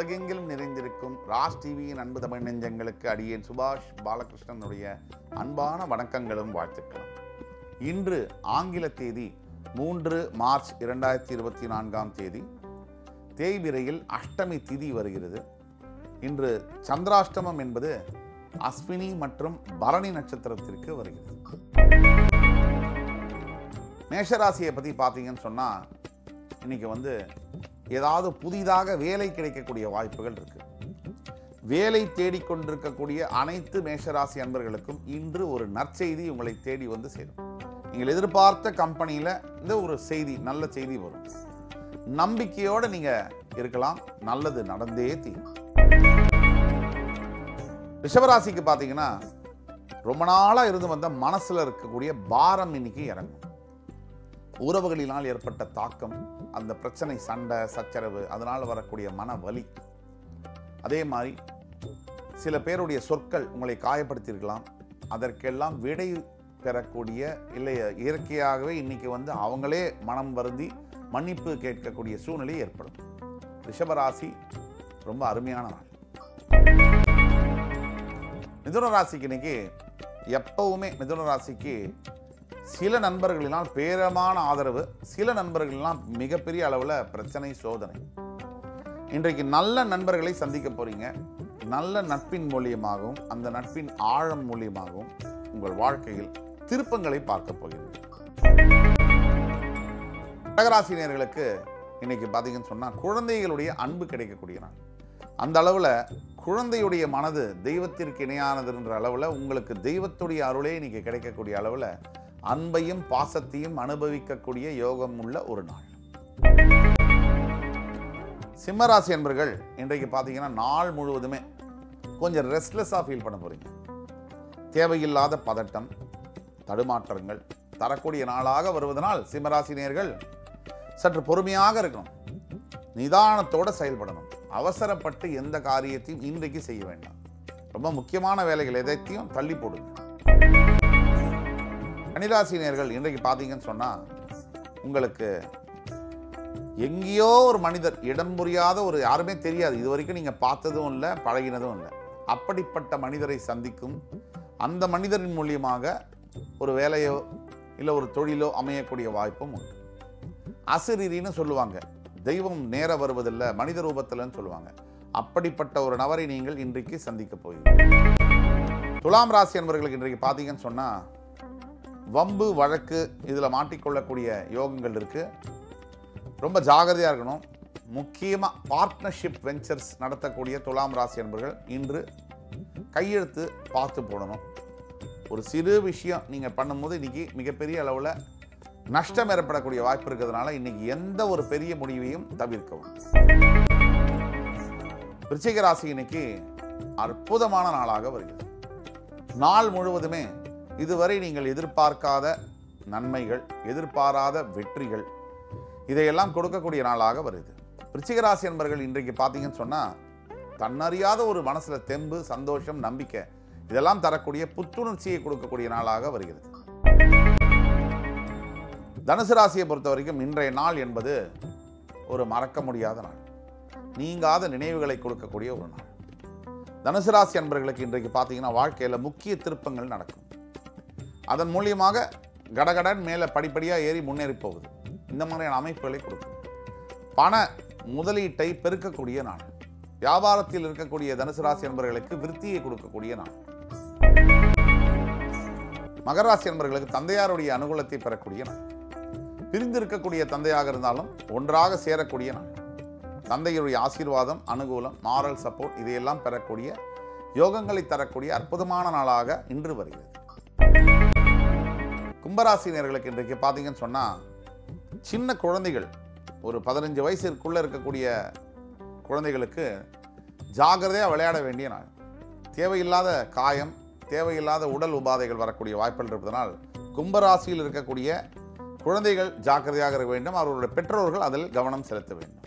உலகெங்கிலும் நிறைந்திருக்கும் ராஜ் டிவியின் அன்பு தமிழ் நெஞ்சங்களுக்கு அடியேன் சுபாஷ் பாலகிருஷ்ணனுடைய அன்பான வணக்கங்களும் வாழ்த்துக்களும் இன்று ஆங்கில தேதி மூன்று மார்ச் இரண்டாயிரத்தி இருபத்தி நான்காம் தேதி தேய்பிரையில் அஷ்டமி திதி வருகிறது இன்று சந்திராஷ்டமம் என்பது அஸ்வினி மற்றும் பரணி நட்சத்திரத்திற்கு வருகிறது மேஷராசியை பற்றி பார்த்தீங்கன்னு சொன்னால் இன்னைக்கு வந்து ஏதாவது புதிதாக வேலை கிடைக்கக்கூடிய வாய்ப்புகள் இருக்கு வேலை தேடிக்கொண்டிருக்கக்கூடிய அனைத்து மேஷராசி அன்பர்களுக்கும் இன்று ஒரு நற்செய்தி உங்களை தேடி வந்து சேரும் நீங்கள் எதிர்பார்த்த கம்பெனியில் இந்த ஒரு செய்தி நல்ல செய்தி வரும் நம்பிக்கையோடு நீங்கள் இருக்கலாம் நல்லது நடந்தே தீரும் ரிஷபராசிக்கு பார்த்தீங்கன்னா ரொம்ப நாளாக இருந்து வந்த மனசில் இருக்கக்கூடிய பாரம் இன்னைக்கு இறங்கும் உறவுகளினால் ஏற்பட்ட தாக்கம் அந்த பிரச்சனை சண்டை சச்சரவு அதனால் வரக்கூடிய மன வலி அதே மாதிரி சில பேருடைய சொற்கள் உங்களை காயப்படுத்தியிருக்கலாம் அதற்கெல்லாம் விடை பெறக்கூடிய இல்லை இயற்கையாகவே இன்னைக்கு வந்து அவங்களே மனம் வருந்தி மன்னிப்பு கேட்கக்கூடிய சூழ்நிலை ஏற்படும் ரிஷபராசி ரொம்ப அருமையான நாள் மிதுன ராசிக்கு இன்னைக்கு எப்பவுமே மிதுன ராசிக்கு சில நண்பர்களினால் பேரமான ஆதரவு சில நண்பர்களினால் மிகப்பெரிய அளவில் பிரச்சனை சோதனை இன்றைக்கு நல்ல நண்பர்களை சந்திக்க போறீங்க நல்ல நட்பின் மூலியமாகவும் அந்த நட்பின் ஆழம் மூலியமாகவும் உங்கள் வாழ்க்கையில் திருப்பங்களை பார்க்க போகிறீர்கள் கடகராசினியர்களுக்கு இன்னைக்கு பார்த்தீங்கன்னு சொன்னால் குழந்தைகளுடைய அன்பு கிடைக்கக்கூடிய நாள் அந்த அளவில் குழந்தையுடைய மனது தெய்வத்திற்கு இணையானதுன்ற அளவில் உங்களுக்கு தெய்வத்துடைய அருளே இன்னைக்கு கிடைக்கக்கூடிய அளவில் அன்பையும் பாசத்தையும் அனுபவிக்கக்கூடிய யோகம் உள்ள ஒரு நாள் சிம்மராசி என்பர்கள் இன்றைக்கு பார்த்தீங்கன்னா நாள் முழுவதுமே கொஞ்சம் ரெஸ்ட்லெஸ்ஸாக ஃபீல் பண்ண போறீங்க தேவையில்லாத பதட்டம் தடுமாற்றங்கள் தரக்கூடிய நாளாக வருவதனால் சிம்மராசினியர்கள் சற்று பொறுமையாக இருக்கணும் நிதானத்தோட செயல்படணும் அவசரப்பட்டு எந்த காரியத்தையும் இன்றைக்கு செய்ய வேண்டாம் ரொம்ப முக்கியமான வேலைகள் எதைத்தையும் தள்ளி போடுங்க கன்னிராசினியர்கள் இன்றைக்கு பார்த்தீங்கன்னு சொன்னால் உங்களுக்கு எங்கேயோ ஒரு மனிதர் இடம் புரியாத ஒரு யாருமே தெரியாது இது வரைக்கும் நீங்கள் பார்த்ததும் இல்லை பழகினதும் இல்லை அப்படிப்பட்ட மனிதரை சந்திக்கும் அந்த மனிதரின் மூலியமாக ஒரு வேலையோ இல்லை ஒரு தொழிலோ அமையக்கூடிய வாய்ப்பும் உண்டு அசிரின்னு சொல்லுவாங்க தெய்வம் நேர வருவதில்லை மனித ரூபத்தில்னு சொல்லுவாங்க அப்படிப்பட்ட ஒரு நபரை நீங்கள் இன்றைக்கு சந்திக்க போகிறீர்கள் துலாம் ராசி என்பவர்களுக்கு இன்றைக்கு பார்த்தீங்கன்னு சொன்னால் வம்பு வழக்கு இதில் மாட்டிக்கொள்ளக்கூடிய யோகங்கள் இருக்கு ரொம்ப ஜாகிரதையாக இருக்கணும் முக்கியமாக பார்ட்னர்ஷிப் வெஞ்சர்ஸ் நடத்தக்கூடிய துலாம் ராசி என்பவர்கள் இன்று கையெழுத்து பார்த்து போடணும் ஒரு சிறு விஷயம் நீங்கள் பண்ணும்போது இன்னைக்கு மிகப்பெரிய அளவில் நஷ்டம் ஏற்படக்கூடிய வாய்ப்பு இருக்கிறதுனால இன்னைக்கு எந்த ஒரு பெரிய முடிவையும் தவிர்க்கவும் விருச்சிக ராசி இன்னைக்கு அற்புதமான நாளாக வருகிறது நாள் முழுவதுமே இதுவரை நீங்கள் எதிர்பார்க்காத நன்மைகள் எதிர்பாராத வெற்றிகள் இதையெல்லாம் கொடுக்கக்கூடிய நாளாக வருது விருச்சிக ராசி என்பர்கள் இன்றைக்கு பார்த்தீங்கன்னு சொன்னால் தன்னறியாத ஒரு மனசில் தெம்பு சந்தோஷம் நம்பிக்கை இதெல்லாம் தரக்கூடிய புத்துணர்ச்சியை கொடுக்கக்கூடிய நாளாக வருகிறது தனுசு ராசியை பொறுத்த வரைக்கும் இன்றைய நாள் என்பது ஒரு மறக்க முடியாத நாள் நீங்காத நினைவுகளை கொடுக்கக்கூடிய ஒரு நாள் தனுசு ராசி அன்பர்களுக்கு இன்றைக்கு பார்த்தீங்கன்னா வாழ்க்கையில் முக்கிய திருப்பங்கள் நடக்கும் அதன் மூலியமாக கடகடன் மேலே படிப்படியாக ஏறி முன்னேறி போகுது இந்த மாதிரியான அமைப்புகளை கொடுக்கும் பண முதலீட்டை பெருக்கக்கூடிய நாள் வியாபாரத்தில் இருக்கக்கூடிய தனுசு ராசி என்பவர்களுக்கு விருத்தியை கொடுக்கக்கூடிய நாள் மகராசி என்பவர்களுக்கு தந்தையாருடைய அனுகூலத்தை பெறக்கூடிய நாள் பிரிந்திருக்கக்கூடிய தந்தையாக இருந்தாலும் ஒன்றாக சேரக்கூடிய நாள் தந்தையுடைய ஆசீர்வாதம் அனுகூலம் மாரல் சப்போர்ட் இதையெல்லாம் பெறக்கூடிய யோகங்களை தரக்கூடிய அற்புதமான நாளாக இன்று வருகிறது கும்பராசினியர்களுக்கு இன்றைக்கு பார்த்தீங்கன்னு சொன்னால் சின்ன குழந்தைகள் ஒரு பதினஞ்சு வயசுக்குள்ளே இருக்கக்கூடிய குழந்தைகளுக்கு ஜாகிரதையாக விளையாட வேண்டிய நாள் தேவையில்லாத காயம் தேவையில்லாத உடல் உபாதைகள் வரக்கூடிய வாய்ப்புகள் இருப்பதனால் கும்பராசியில் இருக்கக்கூடிய குழந்தைகள் ஜாக்கிரதையாக இருக்க வேண்டும் அவர்களுடைய பெற்றோர்கள் அதில் கவனம் செலுத்த வேண்டும்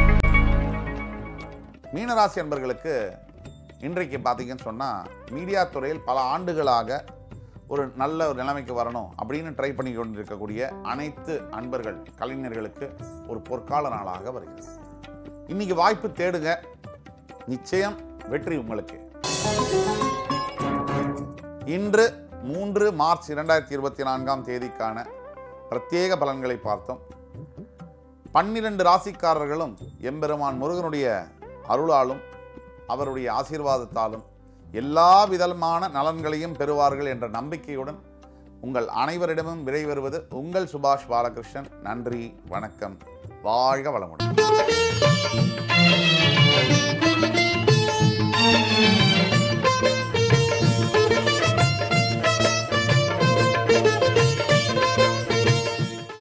மீனராசி என்பர்களுக்கு இன்றைக்கு பார்த்தீங்கன்னு சொன்னால் மீடியா துறையில் பல ஆண்டுகளாக ஒரு நல்ல ஒரு நிலைமைக்கு வரணும் அப்படின்னு ட்ரை பண்ணி கொண்டிருக்கக்கூடிய அனைத்து அன்பர்கள் கலைஞர்களுக்கு ஒரு பொற்கால நாளாக வருகிறது இன்னைக்கு வாய்ப்பு தேடுங்க நிச்சயம் வெற்றி உங்களுக்கு இன்று மூன்று மார்ச் இரண்டாயிரத்தி இருபத்தி நான்காம் தேதிக்கான பிரத்யேக பலன்களை பார்த்தோம் பன்னிரண்டு ராசிக்காரர்களும் எம்பெருமான் முருகனுடைய அருளாலும் அவருடைய ஆசீர்வாதத்தாலும் எல்லா விதமான நலன்களையும் பெறுவார்கள் என்ற நம்பிக்கையுடன் உங்கள் அனைவரிடமும் விடைபெறுவது உங்கள் சுபாஷ் பாலகிருஷ்ணன் நன்றி வணக்கம் வாழ்க வளமுடன்